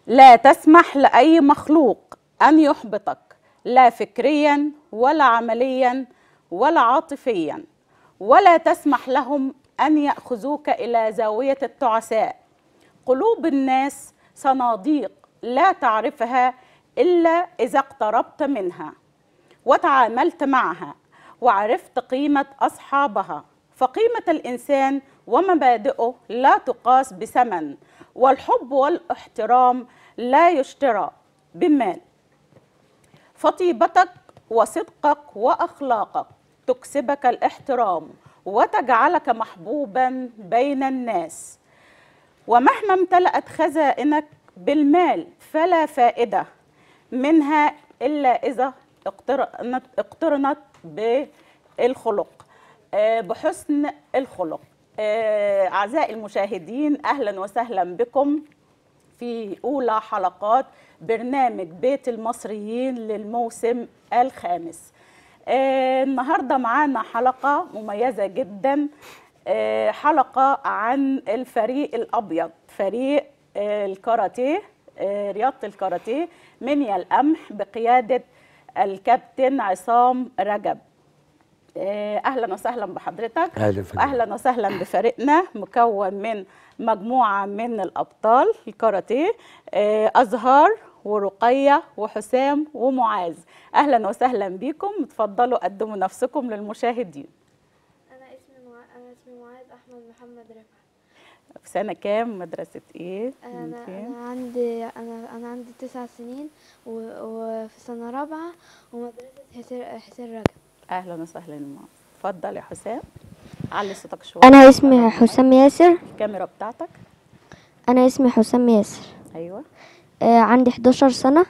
لا تسمح لاي مخلوق ان يحبطك لا فكريا ولا عمليا ولا عاطفيا ولا تسمح لهم ان ياخذوك الى زاويه التعساء قلوب الناس صناديق لا تعرفها الا اذا اقتربت منها وتعاملت معها وعرفت قيمه اصحابها فقيمه الانسان ومبادئه لا تقاس بثمن والحب والاحترام لا يشترى بمال فطيبتك وصدقك واخلاقك تكسبك الاحترام وتجعلك محبوبا بين الناس ومهما امتلأت خزائنك بالمال فلا فائدة منها إلا إذا اقترنت, اقترنت بالخلق آه، بحسن الخلق آه، أعزائي المشاهدين أهلا وسهلا بكم في أولى حلقات برنامج بيت المصريين للموسم الخامس آه، النهاردة معانا حلقة مميزة جدا آه، حلقة عن الفريق الأبيض فريق آه، الكاراتيه آه، رياضة الكاراتيه منيا القمح بقيادة الكابتن عصام رجب آه، اهلا وسهلا بحضرتك أهلا فندم. واهلا وسهلا بفريقنا مكون من مجموعه من الابطال الكاراتيه آه، ازهار ورقيه وحسام ومعاذ اهلا وسهلا بيكم اتفضلوا قدموا نفسكم للمشاهدين انا اسمي مع... انا اسمي معاذ احمد محمد رفعت في سنه كام مدرسه ايه انا من فين؟ انا عندي انا انا عندي تسع سنين و... وفي سنه رابعه ومدرسه حسين حسين رجب اهلا وسهلا يا معاذ اتفضل يا حسام علي صوتك شويه انا اسمي حسام ياسر الكاميرا بتاعتك انا اسمي حسام ياسر ايوه آه عندي 11 سنة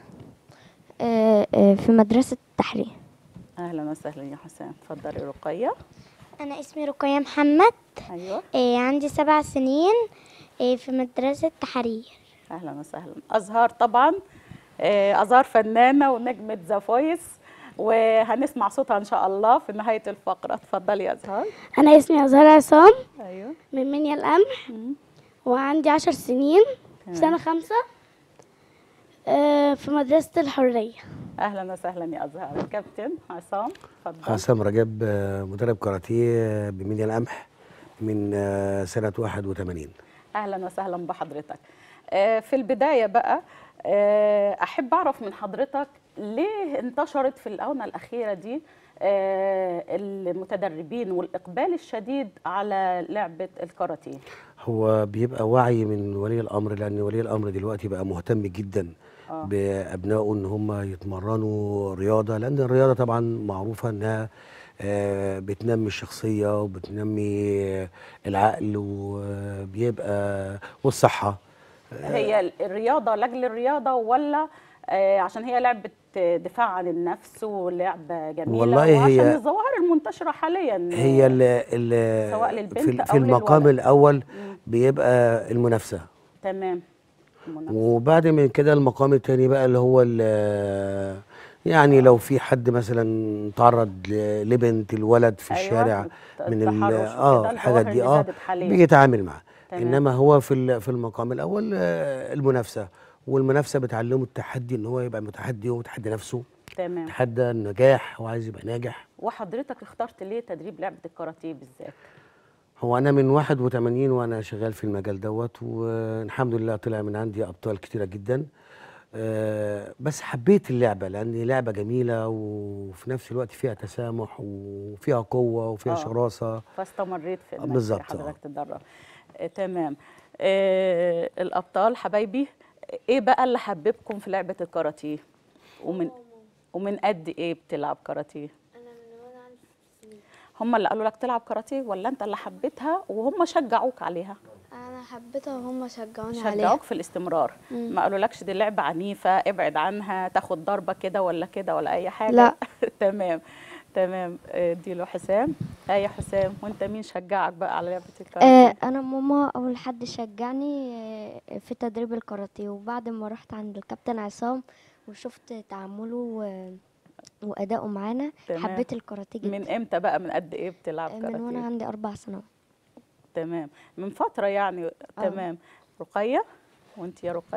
آه آه في مدرسة التحرير اهلا وسهلا يا حسام اتفضلي رقيه أنا اسمي رقية محمد ايوه إيه عندي سبع سنين إيه في مدرسة تحرير اهلا وسهلا ازهار طبعا آه، ازهار فنانه ونجمه ذا فويس وهنسمع صوتها ان شاء الله في نهايه الفقره اتفضلي يا ازهار أنا اسمي أزهار عصام ايوه من منيا القمح مم. وعندي عشر سنين تمام. في سنة خمسة آه، في مدرسة الحرية اهلا وسهلا يا ازهار كابتن عصام اتفضل عصام رجب آه، مدرب كاراتيه بمنيا القمح من آه، سنة 81 اهلا وسهلا بحضرتك آه، في البدايه بقى آه، احب اعرف من حضرتك ليه انتشرت في الاونه الاخيره دي آه، المتدربين والاقبال الشديد على لعبه الكاراتيه هو بيبقى وعي من ولي الأمر لأن ولي الأمر دلوقتي بقى مهتم جدا آه. بأبنائه إن هم يتمرنوا رياضة لأن الرياضة طبعا معروفة إنها آه، بتنمي الشخصية وبتنمي العقل وبيبقى والصحة هي ال- الرياضه لاجل الرياضه ولا آه، عشان هي لعبه دفاع عن النفس ولعبه جميله والله وعشان هي- الظواهر المنتشره حاليا هي ال ال سواء للبنت في, أو في المقام للولد. الأول مم. بيبقى المنافسة تمام منافسة. وبعد من كده المقام التاني بقى اللي هو ال- يعني لو في حد مثلا تعرض ل- لبنت الولد في أيوة، الشارع الت- من ال- التحرش وكده، اه الحاجات الظواهر دي اللي اه زادت حاليا. بيجي يتعامل معاه تمام. انما هو في ال- في المقام الاول آه، المنافسه والمنافسه بتعلمه التحدي ان هو يبقى متحدي ومتحدي نفسه تمام تحدى النجاح هو عايز يبقى ناجح وحضرتك اخترت ليه تدريب لعبه الكاراتيه بالذات هو انا من 81 وانا شغال في المجال دوت والحمد لله طلع من عندي ابطال كتيره جدا آه، بس حبيت اللعبه لان لعبه جميله وفي نفس الوقت فيها تسامح وفيها قوه وفيها آه. شراسه فاستمريت في انك بالظبط، حضرتك آه. تتدرب آه، تمام آه الابطال حبايبي ايه بقى اللي حببكم في لعبه الكاراتيه ومن ومن قد ايه بتلعب كاراتيه انا من وانا عندي ست سنين هم اللي قالوا لك تلعب كاراتيه ولا انت اللي حبيتها وهم شجعوك عليها انا حبيتها وهم شجعوني عليها شجعوك في الاستمرار ما قالولكش دي لعبه عنيفه ابعد عنها تاخد ضربه كده ولا كده ولا اي حاجه لا. تمام تمام آه، دي له حسام اي يا حسام وانت مين شجعك بقى على لعبه الكاراتيه آه انا ماما اول حد شجعني آه في تدريب الكاراتيه وبعد ما رحت عند الكابتن عصام وشفت تعامله و- واداؤه معانا تمام. حبيت الكاراتيه جدا من امتى بقى من قد ايه بتلعب آه، من وانا كاراتيه عندي اربع سنوات تمام من فتره يعني تمام رقيه وانت يا رقيه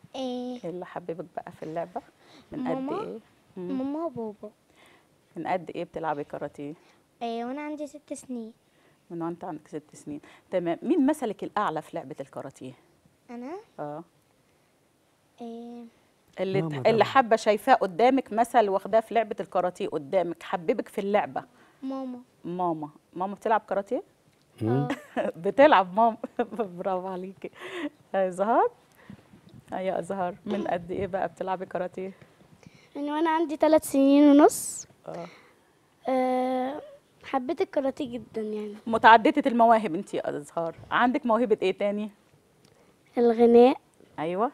إيه ايه اللي حببك بقى في اللعبه من ماما. قد ايه مم. ماما وبابا من قد ايه بتلعبي كاراتيه إيه وأنا عندي ست سنين من وانت عندك ست سنين تمام مين مثلك الاعلى في لعبه الكاراتيه أنا اه إيه اللي ماما اللي طبعاً. حابه شايفاه قدامك مثل واخداه في لعبه الكاراتيه قدامك حببك في اللعبه ماما ماما ماما بتلعب كاراتيه مم. بتلعب ماما برافو عليكي يا زهر يا زهر من قد ايه بقى بتلعبي كاراتيه يعني وأنا عندي ثلاث سنين ونص اه آه حبيت الكاراتيه جدا يعني متعدده المواهب انت يا ازهار عندك موهبه ايه تاني الغناء ايوه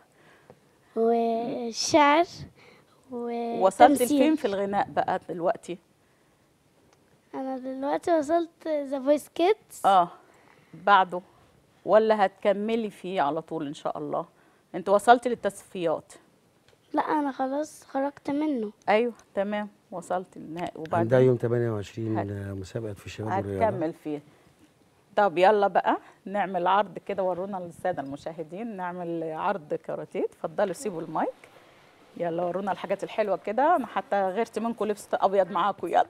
والشعر وصلت وتمثيل. لفين في الغناء بقى دلوقتي أنا دلوقتي وصلت ذا فويس كيدز اه بعده ولا هتكملي فيه على طول ان شاء الله انت وصلتي للتصفيات لا أنا خلاص خرجت منه ايوه تمام وصلت للنهائي عندها وبعدين يوم 28 هت- مسابقه في الشباب والرياضه هتكمل فيه طب يلا بقى نعمل عرض كده ورونا للساده المشاهدين نعمل عرض كاراتيه اتفضلوا سيبوا المايك يلا ورونا الحاجات الحلوه كده انا حتى غيرت منكم لبس ابيض معاكم يلا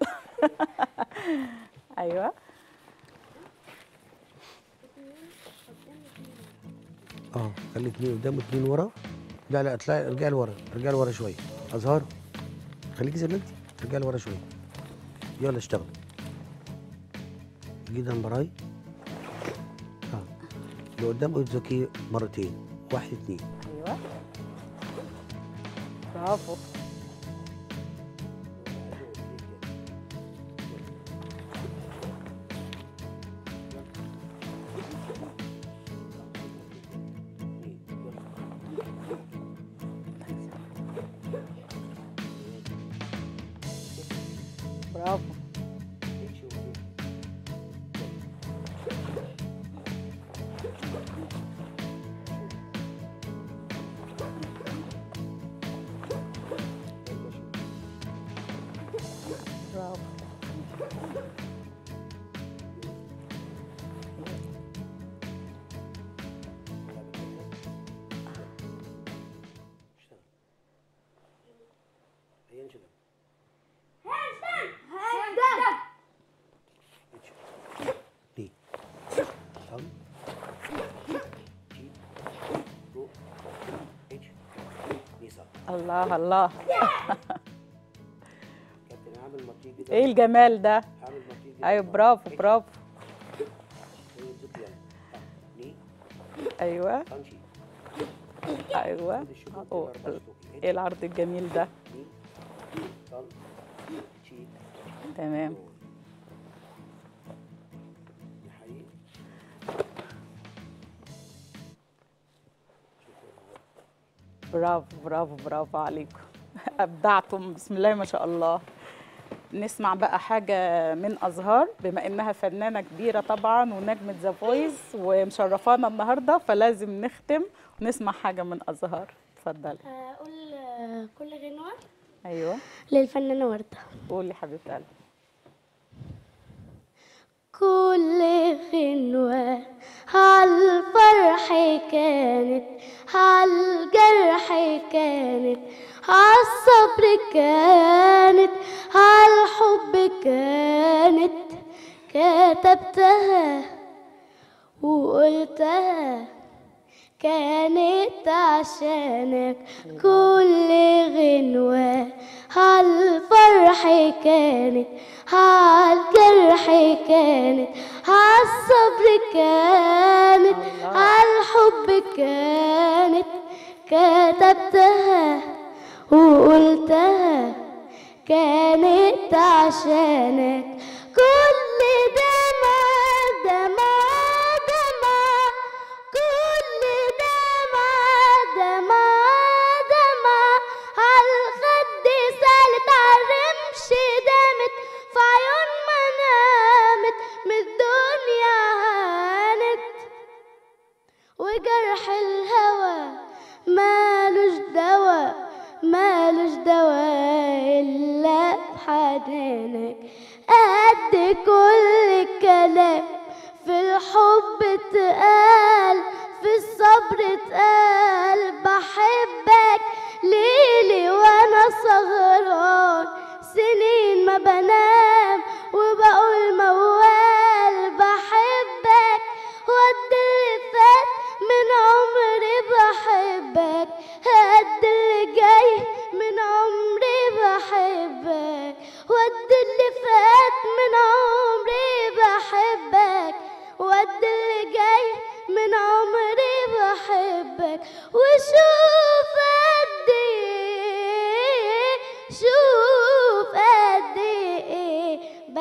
ايوه اه خلي اتنين قدام واتنين ورا لا لا اطلعي ارجعي لورا ارجعي لورا شويه ازهار خليكي زي ما انت ارجعي لورا شويه يلا اشتغل جدا براي اه لقدام اوتزوكي مرتين واحد اتنين ايوه برافو برافو برافو ليه صم جي رو اتش نيسا الله الله كابتن عامل مطيق كده ايه الجمال ده عامل مطيق كده ايوه برافو برافو اوتزوكي يعني آه. ني ايوه سانشي ايوه خد الشوكة أوه، كده أربع شوكي. ايه العرض الجميل ده ني صن شي تمام نحيي برافو برافو برافو عليكم ابدعتم بسم الله ما شاء الله نسمع بقى حاجة من أزهار بما إنها فنانة كبيرة طبعا ونجمة ذا فويس ومشرفانا النهاردة فلازم نختم ونسمع حاجة من أزهار اتفضلي أقول آه، كل غنوة أيوه للفنانة وردة قولي حبيبة قلبي كل غنوة عالفرح كانت عالجرح كانت عالصبر كانت عالحب كانت كتبتها وقلتها كانت عشانك كل غنوة عالفرح كانت عالجرح كانت عالصبر كانت عالحب كانت كتبتها وقلتها كانت عشانك كل دمع دمع دمع كل دمع دمع دمع عالخد سالت عالرمش دامت في عيون ما نامت من الدنيا هانت وجرح الهوى مالوش دوا مالوش دوا إلا بحنانك قد كل كلام في الحب اتقال في الصبر اتقال بحب سهران سنين ما بنام وبقول موال بحبك وقد اللي فات من عمري بحبك قد اللي جاي من عمري بحبك وقد اللي فات من عمري بحبك وقد اللي جاي من عمري بحبك وشوف قد ايه شوف قد ايه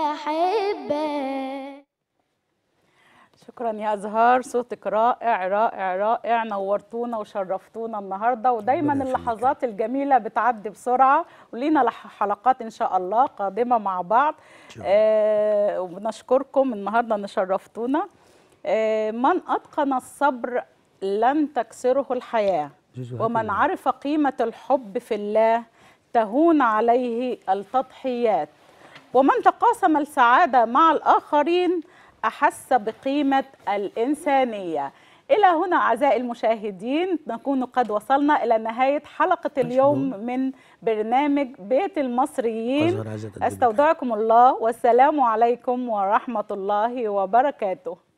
بحبك شكرا يا ازهار صوتك رائع رائع رائع نورتونا وشرفتونا النهارده ودايما ربنا يخليك. اللحظات الجميله بتعدي بسرعه ولينا لح- حلقات ان شاء الله قادمه مع بعض شاء الله. آه وبنشكركم النهارده ان شرفتونا آه من اتقن الصبر لن تكسره الحياه زوزو ومن هكذا. عرف قيمه الحب في الله تهون عليه التضحيات ومن تقاسم السعاده مع الاخرين احس بقيمه الانسانيه الى هنا اعزائي المشاهدين نكون قد وصلنا الى نهايه حلقه اليوم من برنامج بيت المصريين أزهر عايزة تقدم لك. استودعكم الله والسلام عليكم ورحمه الله وبركاته